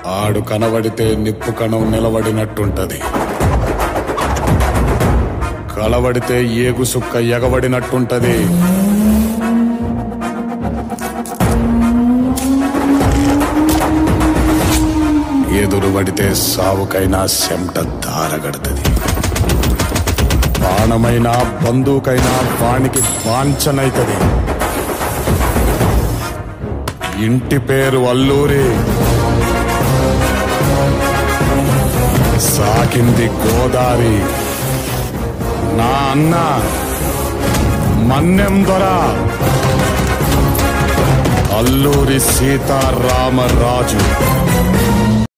ఆడు కనబడితే నిప్పు కణం నిలబడినట్టుంటది కలబడితే ఏగు సుక్క ఎగబడినట్టుంటది ఎదురుబడితే సావుకైనా సెమట దారగడుతుంది బాణమైనా బందూకైనా వానికి వాంఛనైతది ఇంటి పేరు అల్లూరి సాకింది గోదారి నా అన్న మన్నెం దొర అల్లూరి సీతారామరాజు